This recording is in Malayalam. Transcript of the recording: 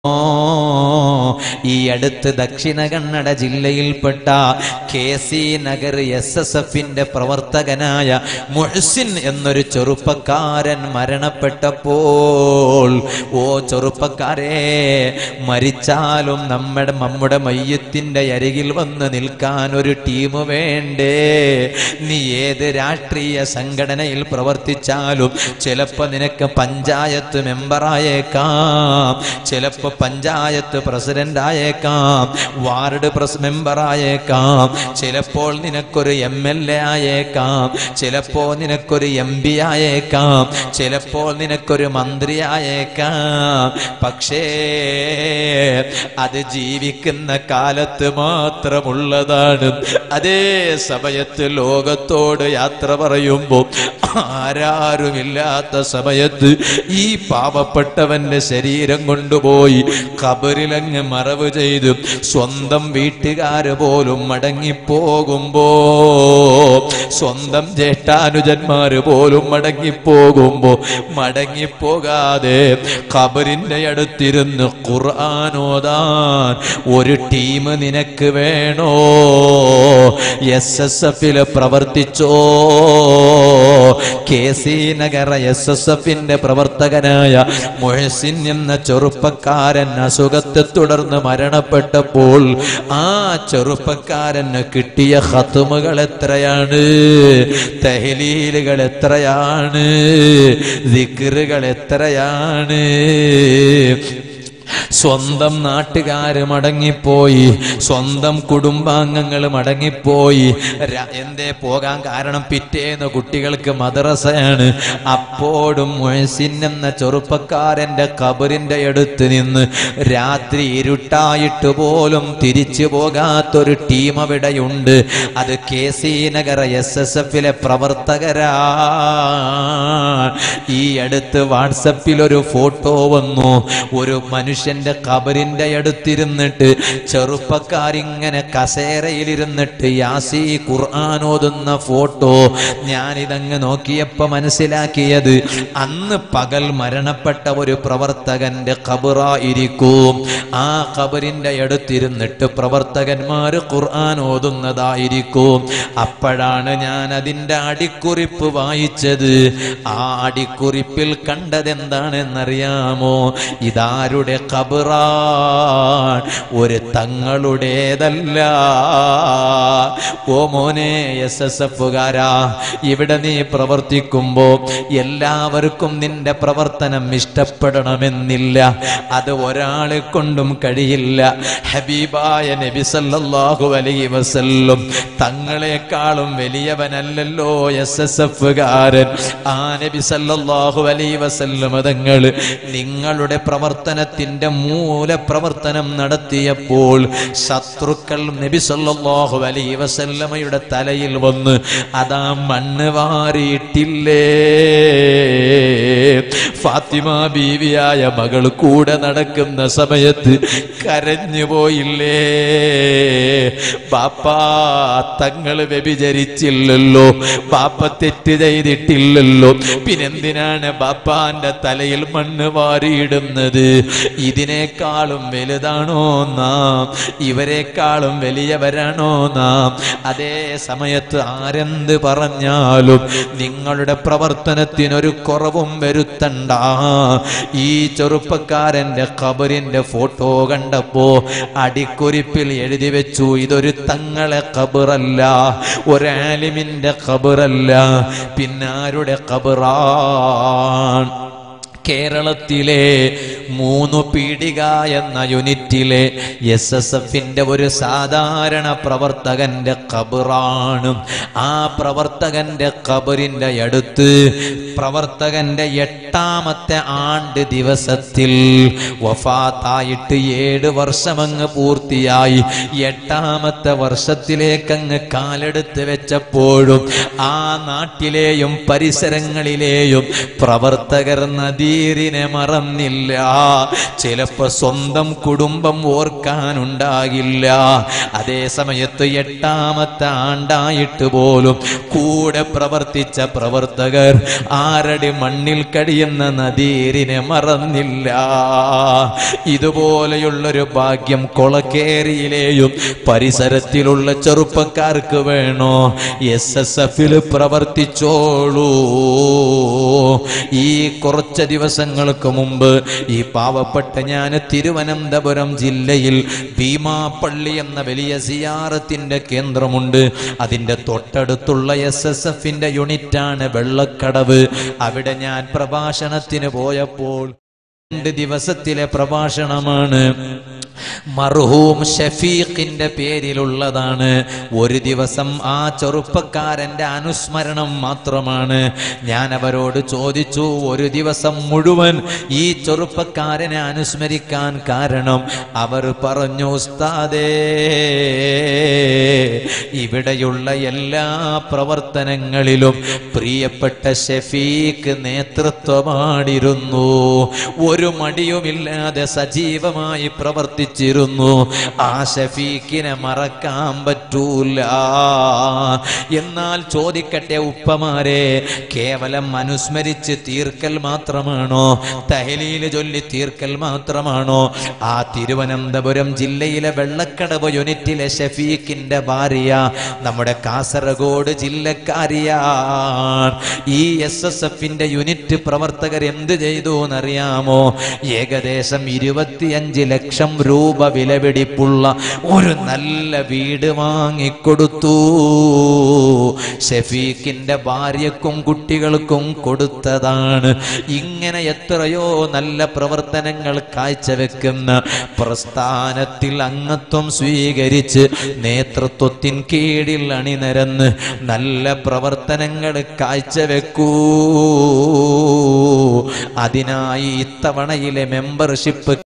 ഈ അടുത്ത് ദക്ഷിണ കന്നഡ ജില്ലയിൽപ്പെട്ട K C Nagar S S എഫിന്റെ പ്രവർത്തകനായ മുഹ്സിൻ എന്നൊരു ചെറുപ്പക്കാരൻ മരണപ്പെട്ടപ്പോൾ ഓ ചെറുപ്പക്കാരെ മരിച്ചാലും നമ്മുടെ നമ്മുടെ മയ്യത്തിന്റെ അരികിൽ വന്ന് നിൽക്കാൻ ഒരു ടീം വേണ്ടേ നീ ഏത് രാഷ്ട്രീയ സംഘടനയിൽ പ്രവർത്തിച്ചാലും ചിലപ്പോ നിനക്ക് പഞ്ചായത്ത് മെമ്പറായേക്കാം ചിലപ്പോ പഞ്ചായത്ത് പ്രസിഡന്റ് ആയേക്കാം വാർഡ് പ്രസ് മെമ്പർ ആയേക്കാം ചിലപ്പോൾ നിനക്കൊരു എം എൽ എ ആയേക്കാം ചിലപ്പോൾ നിനക്കൊരു എം പി ആയേക്കാം ചിലപ്പോൾ നിനക്കൊരു മന്ത്രി ആയേക്കാം പക്ഷേ അത് ജീവിക്കുന്ന കാലത്ത് മാത്രമുള്ളതാണ് അതേ സമയത്ത് ലോകത്തോട് യാത്ര പറയുമ്പോൾ ആരാരുമില്ലാത്ത സമയത്ത് ഈ പാവപ്പെട്ടവന്റെ ശരീരം കൊണ്ടുപോയി ഖബറിലങ്ങ് മറവ് ചെയ്ത് സ്വന്തം വീട്ടുകാര് പോലും മടങ്ങിപ്പോകുമ്പോ സ്വന്തം ജ്യേഷ്ഠാനുജന്മാര് പോലും മടങ്ങിപ്പോകുമ്പോ മടങ്ങിപ്പോകാതെ ഖബറിന്റെ അടുത്തിരുന്ന് ഖുർആാനോദാൻ ഒരു ടീം നിനക്ക് വേണോ എസ് എസ് എഫില് പ്രവർത്തിച്ചോ K C Nagar S S എഫിന്റെ പ്രവർത്തകനായ മൊഹസിൻ എന്ന ചെറുപ്പക്കാരൻ അസുഖത്തെ തുടർന്ന് മരണപ്പെട്ടപ്പോൾ ആ ചെറുപ്പക്കാരന് കിട്ടിയ ഹത്തുമുകൾ എത്രയാണ് തഹലീലുകൾ എത്രയാണ് ദിക്റുകൾ എത്രയാണ് സ്വന്തം നാട്ടുകാര് മടങ്ങിപ്പോയി സ്വന്തം കുടുംബാംഗങ്ങൾ മടങ്ങിപ്പോയി ര- എന്തേ പോകാൻ കാരണം പിറ്റേന്ന് കുട്ടികൾക്ക് മദ്രസയാണ് അപ്പോഴും മൊഹസിൻ എന്ന ചെറുപ്പക്കാരന്റെ കബറിന്റെ അടുത്ത് നിന്ന് രാത്രി ഇരുട്ടായിട്ട് പോലും തിരിച്ചു പോകാത്തൊരു ടീം അവിടെയുണ്ട് അത് K C Nagar S S എഫിലെ പ്രവർത്തകരാ ഈ അടുത്ത് വാട്സപ്പിൽ ഒരു ഫോട്ടോ വന്നു ഒരു മനുഷ്യന്റെ കബറിന്റെ അടുത്തിരുന്നിട്ട് ചെറുപ്പക്കാരിങ്ങനെ കസേരയിലിരുന്നിട്ട് യാസി ഖുർആൻ ഓതുന്ന ഫോട്ടോ ഞാനിതങ്ങ് നോക്കിയപ്പോ മനസ്സിലാക്കിയത് അന്ന് പകൽ മരണപ്പെട്ട ഒരു പ്രവർത്തകന്റെ ഖബറായിരിക്കും ആ ഖബറിന്റെ അടുത്തിരുന്നിട്ട് പ്രവർത്തകന്മാര് ഖുർആൻ ഓതുന്നതായിരിക്കും അപ്പോഴാണ് ഞാൻ അതിന്റെ അടിക്കുറിപ്പ് വായിച്ചത് ആ അടിക്കുറിപ്പിൽ കണ്ടതെന്താണെന്നറിയാമോ ഇതാരുടെ ഖബറാൻ ഒരു തങ്ങളുടേതല്ല ഓ മോനെ എസ് എസ് എഫുകാരാ ഇവിടെ നീ പ്രവർത്തിക്കുമ്പോ എല്ലാവർക്കും നിന്റെ പ്രവർത്തനം ഇഷ്ടപ്പെടണമെന്നില്ല അത് ഒരാളെ കൊണ്ടും കഴിയില്ല ഹബീബായ നബി സല്ലല്ലാഹു അലൈഹി വസല്ലം തങ്ങളെക്കാളും വലിയവനല്ലല്ലോ എസ് എസ് എഫുകാരൻ ആ നബി സല്ലല്ലാഹു അലൈഹി വസല്ലം തങ്ങൾ നിങ്ങളുടെ പ്രവർത്തനത്തിന്റെ മൂലപ്രവർത്തനം നടത്തിയപ്പോൾ ശത്രുക്കൾ നബി സല്ലല്ലാഹു അലൈഹി വസല്ലമയുടെ തലയിൽ വന്ന് അതാ മണ്ണ് വാരിയിട്ടില്ലേ ഫാത്തിമ ബീവിയായ മകൾ കൂടെ നടക്കുന്ന സമയത്ത് കരഞ്ഞു പോയില്ലേ ബാപ്പാ തങ്ങള് വ്യഭിചരിച്ചില്ലല്ലോ ബാപ്പ തെറ്റ് ചെയ്തിട്ടില്ലല്ലോ പിന്നെന്തിനാണ് ബാപ്പാന്റെ തലയിൽ മണ്ണ് വാരിയിടുന്നത് ഇതിനേക്കാളും വലുതാണോ നാം ഇവരെക്കാളും വലിയവരാണോ നാം അതേ സമയത്ത് ആരെന്ത് പറഞ്ഞാലും നിങ്ങളുടെ പ്രവർത്തനത്തിനൊരു കുറവും വരുത്തണ്ട ഈ ചെറുപ്പക്കാരന്റെ ഖബറിന്റെ ഫോട്ടോ കണ്ടപ്പോ അടിക്കുറിപ്പിൽ എഴുതി വെച്ചു ഇതൊരു തങ്ങളെ ഖബറല്ല ഒരാലിമിന്റെ ഖബറല്ല പിന്നാരുടെ ഖബറാൻ കേരളത്തിലെ മൂന്നു പീടിക എന്ന യൂണിറ്റിലെ എസ് എസ് എഫിന്റെ ഒരു സാധാരണ പ്രവർത്തകന്റെ ഖബറാണ് ആ പ്രവർത്തകന്റെ ഖബറിന്റെ അടുത്ത് പ്രവർത്തകന്റെ എട്ടാമത്തെ ആണ്ട് ദിവസത്തിൽ വഫാത്തായിട്ട് ഏഴ് വർഷമങ്ങ് പൂർത്തിയായി എട്ടാമത്തെ വർഷത്തിലേക്കങ്ങ് കാലെടുത്ത് വെച്ചപ്പോഴും ആ നാട്ടിലെയും പരിസരങ്ങളിലെയും പ്രവർത്തകർ നദീറിനെ മറന്നില്ല ചിലപ്പോ സ്വന്തം കുടുംബം ഓർക്കാനുണ്ടാകില്ല അതേ സമയത്ത് എട്ടാമത്തെ ആണ്ടായിട്ട് പോലും കൂടെ പ്രവർത്തിച്ച പ്രവർത്തകർ ആരടി മണ്ണിൽ കഴിയുന്ന നദീരിനെ മറന്നില്ല ഇതുപോലെയുള്ളൊരു ഭാഗ്യം കൊളക്കേരിയിലെയും പരിസരത്തിലുള്ള ചെറുപ്പക്കാർക്ക് വേണോ എസ് എസ് എഫിൽ പ്രവർത്തിച്ചോളൂ ഈ കുറച്ച് ദിവസങ്ങൾക്ക് മുമ്പ് ഈ പാവപ്പെട്ട ഞാൻ തിരുവനന്തപുരം ജില്ലയിൽ ഭീമാപ്പള്ളി എന്ന വലിയ സിയാറത്തിന്റെ കേന്ദ്രമുണ്ട് അതിന്റെ തൊട്ടടുത്തുള്ള എസ് എസ് എഫിന്റെ യൂണിറ്റാണ് വെള്ളക്കടവ് അവിടെ ഞാൻ പ്രഭാഷണത്തിന് പോയപ്പോൾ രണ്ട് ദിവസത്തിലെ പ്രഭാഷണമാണ് മർഹൂം ഷഫീഖിന്റെ പേരിലുള്ളതാണ് ഒരു ദിവസം ആ ചെറുപ്പക്കാരന്റെ അനുസ്മരണം മാത്രമാണ് ഞാൻ അവരോട് ചോദിച്ചു ഒരു ദിവസം മുഴുവൻ ഈ ചെറുപ്പക്കാരനെ അനുസ്മരിക്കാൻ കാരണം അവർ പറഞ്ഞു ഉസ്താദേ ഇവിടെയുള്ള എല്ലാ പ്രവർത്തനങ്ങളിലും പ്രിയപ്പെട്ട ഷഫീഖ് നേതൃത്വമാടിരുന്നു ഒരു മടിയുമില്ലാതെ സജീവമായി പ്രവർത്തിച്ചിരുന്നു ആ ഷഫീഖിനെ മറക്കാൻ പറ്റൂല എന്നാൽ ചോദിക്കട്ടെ ഉപ്പമാരെ കേവലം അനുസ്മരിച്ച് തീർക്കൽ മാത്രമാണോ തഹലീല് ചൊല്ലി തീർക്കൽ മാത്രമാണോ ആ തിരുവനന്തപുരം ജില്ലയിലെ വെള്ളക്കടവ് യൂണിറ്റിലെ ഷഫീഖിന്റെ ഭാര്യ നമ്മുടെ കാസർഗോഡ് ജില്ലക്കാരിയാണ് ഈ എസ് എസ് എഫിന്റെ യൂണിറ്റ് പ്രവർത്തകർ എന്ത് ചെയ്തു എന്നറിയാമോ ഏകദേശം ഇരുപത്തിയഞ്ച് ലക്ഷം രൂപ വിലപിടിപ്പുള്ള ഒരു നല്ല വീട് വാങ്ങിക്കൊടുത്തു ഷഫീഖിന്റെ ഭാര്യക്കും കുട്ടികൾക്കും കൊടുത്തതാണ് ഇങ്ങനെ എത്രയോ നല്ല പ്രവർത്തനങ്ങൾ കാഴ്ചവെക്കുന്ന പ്രസ്ഥാനത്തിൽ അംഗത്വം സ്വീകരിച്ച് നേതൃത്വത്തിൻ കീഴിൽ അണിനിരന്ന് നല്ല പ്രവർത്തനങ്ങൾ കാഴ്ചവെക്കൂ അതിനായി ഇത്തവണയിലെ മെമ്പർഷിപ്പ്